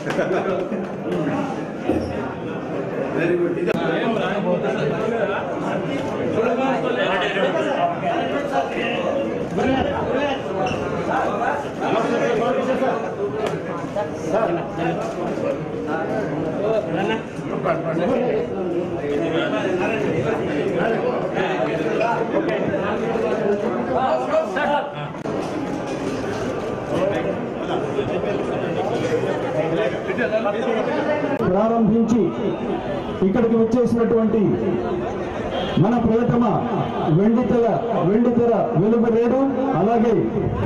Very good ఇది ప్రారంభించి ఇక్కడికి వచ్చేసినటువంటి మన ప్రియతమ వెండితెర వెండితెర వెలువరేడు అలాగే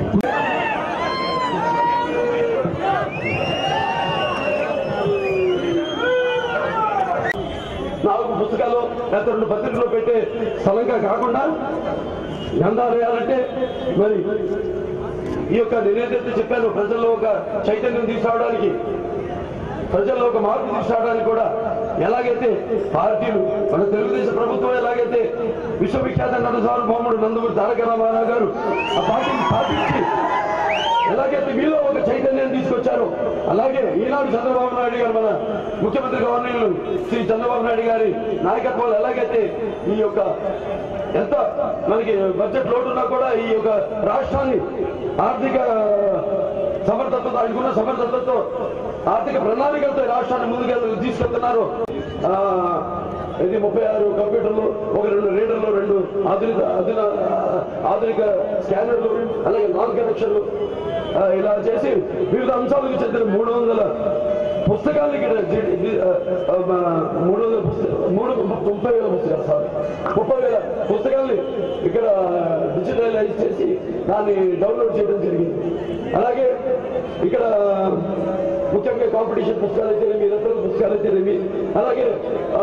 నాలుగు పుస్తకాలు లేకపోతే రెండు పత్రికలు పెట్టే స్థలంగా కాకుండా గంధాలు వేయాలంటే మరి ఈ యొక్క నేనేదైతే చెప్పాను ప్రజల్లో ఒక చైతన్యం తీసుకురావడానికి ప్రజల్లో ఒక మార్పు తీసుకురావడానికి కూడా ఎలాగైతే పార్టీలు మన తెలుగుదేశం ప్రభుత్వం ఎలాగైతే విశ్వవిఖ్యాత నట సార్వభౌముడు నందమూరి తారక రామారావు గారు ఆ పార్టీని స్థాపించి ఎలాగైతే మీలో ఒక చైతన్యం తీసుకొచ్చారో అలాగే ఈనాడు చంద్రబాబు నాయుడు గారు మన ముఖ్యమంత్రి గవర్నర్లు శ్రీ చంద్రబాబు నాయుడు గారి నాయకత్వంలో ఎలాగైతే ఈ యొక్క ఎంత మనకి బడ్జెట్ లోటు ఉన్నా కూడా ఈ యొక్క రాష్ట్రాన్ని ఆర్థిక సమర్థతతో ఆయనకున్న సమర్థతతో ఆర్థిక ప్రణాళికలతో ఈ రాష్ట్రాన్ని ముందుకు తీసుకెళ్తున్నారు ఆ, ఇది ముప్పై ఆరు కంప్యూటర్లు ఒక రెండు రీడర్లు రెండు ఆధునిక ఆధున ఆధునిక స్కానర్లు అలాగే నాన్ కనెక్షన్లు ఆ, ఇలా చేసి వివిధ అంశాలకు చెందిన మూడు వందల పుస్తకాలు ఇక్కడ జి- జి- ఆ, ఆ, మన మూడు వందల పుస్తక మూడు ముప్పై వేల పుస్తకాలు సారీ ముప్పై వేల పుస్తకాల్ని ఇక్కడ డిజిటలైజ్ చేసి దాన్ని డౌన్లోడ్ చేయడం జరిగింది అలాగే ఇక్కడ ముఖ్యంగా కాంపిటీషన్ పుస్తకాలు అయితేనేమి ఇతర పుస్తకాలు అయితేనేమి అలాగే ఆ,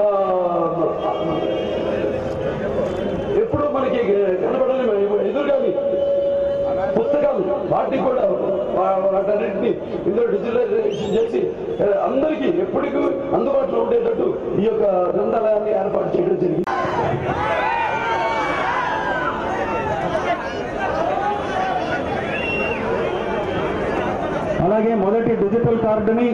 ఎప్పుడు మనకి కనబడని ఎదురుగాని పుస్తకాలు వాటిని కూడా వా- వాటన్నిటిని ఇందులో డిజిటలైజేషన్ చేసి ఆ, అందరికీ ఎప్పటికీ అందుబాటులో ఉండేటట్టు ఈ యొక్క గ్రంథాలయాన్ని ఏర్పాటు చేయడం జరిగింది అలాగే మొదటి డిజిటల్ కార్డుని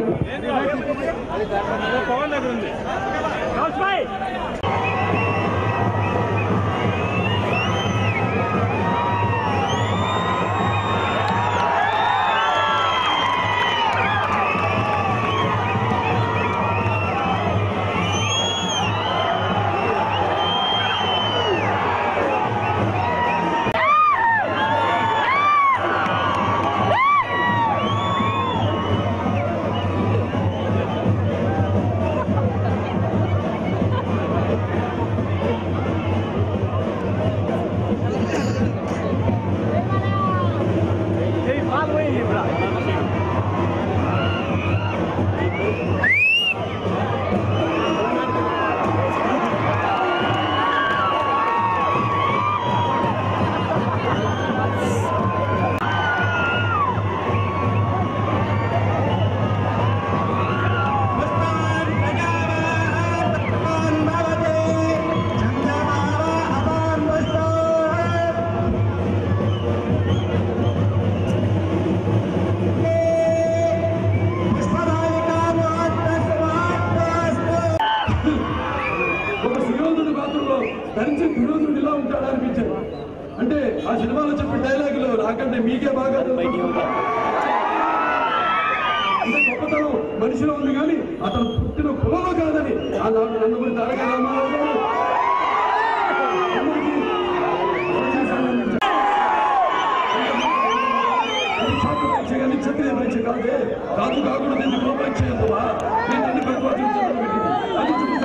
ఒక సుయోధుడి పాత్రలో ధరించి దుర్యోధనుడు ఇలా ఉంటాడు అనిపించాడు అంటే ఆ సినిమాలో చెప్పిన డైలాగులు నాకంటే మీకే బాగా తెలుసు. అంటే గొప్పతనం మనిషిలో ఉంది కానీ అతను పుట్టిన కులంలో కాదని ఆ నా- నందమూరి తారక రామారావు గారు అందరికీ చేసి ఆనందించారు. అది శాస్త్ర పరీక్ష కానీ క్షత్రియ పరీక్ష కాదే కాదు కాకూడదు ఎందుకు పరీక్ష ఎందువా నేను అన్ని పరిపాటించాలని పెట్టింది అది చూసి